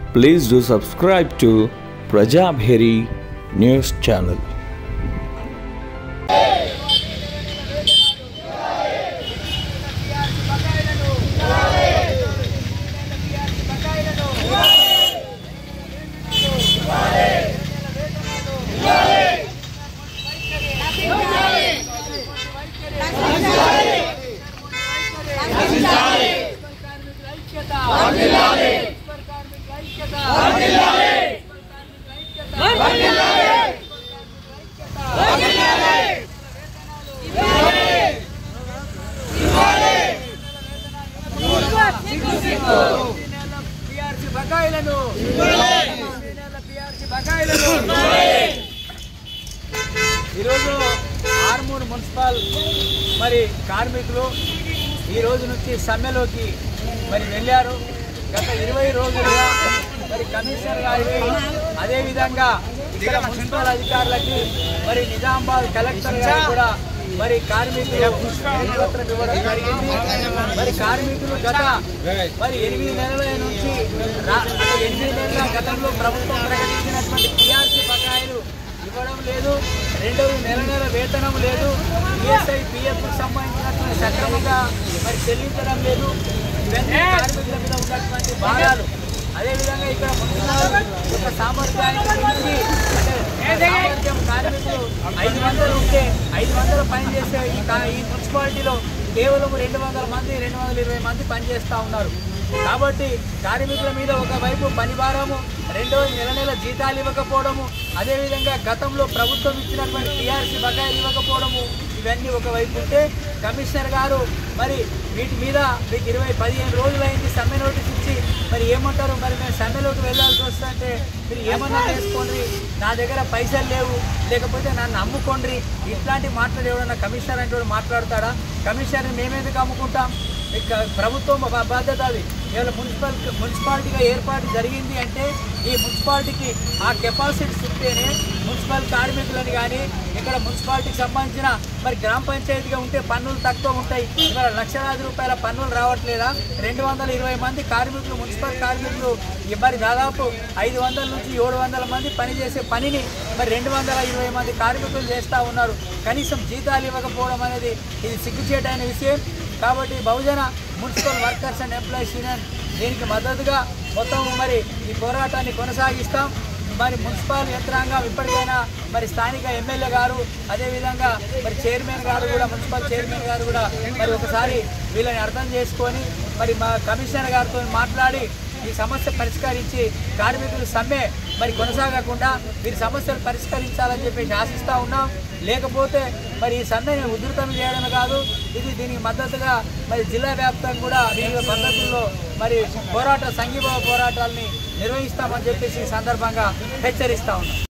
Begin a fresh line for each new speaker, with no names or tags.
Please do subscribe to Prajabheri News Channel.
PRC బకాయిలను PRC బకాయిలను ఈరోజు ఆర్మూర్ మున్సిపల్ మరి కార్మికులు ఈ రోజు నుంచి సమ్మెలోకి మరి వెళ్ళారు గత ఇరవై రోజులుగా మరి కమిషనర్ గారికి అదేవిధంగా ఇక్కడ మున్సిపల్ అధికారులకి మరి నిజామాబాద్ కలెక్టర్ గారికి కూడా మరి కార్మికులు వినతిపత్రం ఇవ్వడం జరిగింది మరి కార్మికులు గత మరి ఎనిమిది నెలల నుంచి రా- ఎనిమిది నెలల గతంలో ప్రభుత్వం ప్రకటించినటువంటి టీఆర్సీ బకాయిలు ఇవ్వడం లేదు రెండవది నెల నెల వేతనం లేదు ఈఎస్ఐ పిఎఫ్ సంబంధించినటువంటి సక్రమంగా మరి చెల్లించడం లేదు ఇవన్నీ కార్మికుల మీద ఉన్నటువంటి భారాలు అదేవిధంగా ఇక్కడ మున్సిపల్ యొక్క సామర్థ్యానికి మించి అంటే సామర్థ్యం కార్మికులు ఐదు వందలు ఉంటే ఐదు వందలు పనిచేసే ఈ కా- ఈ మున్సిపాలిటీలో కేవలం రెండు వందల మంది రెండు వందల ఇరవై మంది పనిచేస్తూ ఉన్నారు కాబట్టి కార్మికుల మీద ఒకవైపు పని భారము రెండోది నెల నెల జీతాలు ఇవ్వకపోవడము అదేవిధంగా గతంలో ప్రభుత్వం ఇచ్చినటువంటి టీఆర్సీ బకాయిలు ఇవ్వకపోవడము ఇవన్నీ ఒకవైపు ఉంటే కమిషనర్ గారు మరి వీటి మీద మీకు ఇరవై పదిహేను రోజులైంది సమ్మె నోటీస్ ఇచ్చి మరి ఏమంటారు మరి మేము సమ్మెలోకి వెళ్ళాల్సి వస్తుంటే మీరు ఏమన్నా చేసుకోండి నా దగ్గర పైసలు లేవు లేకపోతే నన్ను అమ్ముకోండి ఇట్లాంటి మాటలు ఎవడన్నా కమిషనర్ అంటే వాడు మాట్లాడతాడా కమిషనర్ మేమెందుకు అమ్ముకుంటాం ఇక ప్రభుత్వం బా- బాధ్యత అది ఇవాళ మున్సిపల్ మున్సిపాలిటీగా ఏర్పాటు జరిగింది అంటే ఈ మున్సిపాలిటీకి ఆ కెపాసిటీస్ ఉంటేనే మున్సిపల్ కార్మికులని కానీ ఇక్కడ మున్సిపాలిటీకి సంబంధించిన మరి గ్రామ పంచాయతీగా ఉంటే పన్నులు తక్కువ ఉంటాయి ఇవాళ లక్షలాది రూపాయల పన్నులు రావట్లేదా రెండు వందల ఇరవై మంది కార్మికులు మున్సిపల్ కార్మికులు ఈ మరి దాదాపు ఐదు వందల నుంచి ఏడు వందల మంది పనిచేసే పనిని మరి రెండు వందల ఇరవై మంది కార్మికులు చేస్తూ ఉన్నారు కనీసం జీతాలు ఇవ్వకపోవడం అనేది ఇది సిగ్గుచేటైన విషయం కాబట్టి Bahujana municipal workers and employees union దీనికి మద్దతుగా మొత్తం మరి ఈ పోరాటాన్ని కొనసాగిస్తాం మరి మున్సిపల్ యంత్రాంగం ఇప్పటికైనా మరి స్థానిక ఎమ్మెల్యే గారు అదేవిధంగా మరి చైర్మన్ గారు కూడా మున్సిపల్ చైర్మన్ గారు కూడా మరి ఒకసారి వీళ్ళని అర్థం చేసుకొని మరి మా కమిషనర్ గారితో మాట్లాడి ఈ సమస్య పరిష్కరించి కార్మికులు సమ్మె మరి కొనసాగకుండా వీరి సమస్యలు పరిష్కరించాలని చెప్పేసి ఆశిస్తూ ఉన్నాం లేకపోతే మరి ఈ సమ్మెని ఉధృతం చేయడమే కాదు ఇది దీనికి మద్దతుగా మరి జిల్లా వ్యాప్తంగా కూడా వివిధ పద్ధతుల్లో మరి పోరాట సంఘీభావ పోరాటాలని నిర్వహిస్తామని చెప్పేసి ఈ సందర్భంగా హెచ్చరిస్తా ఉన్నాం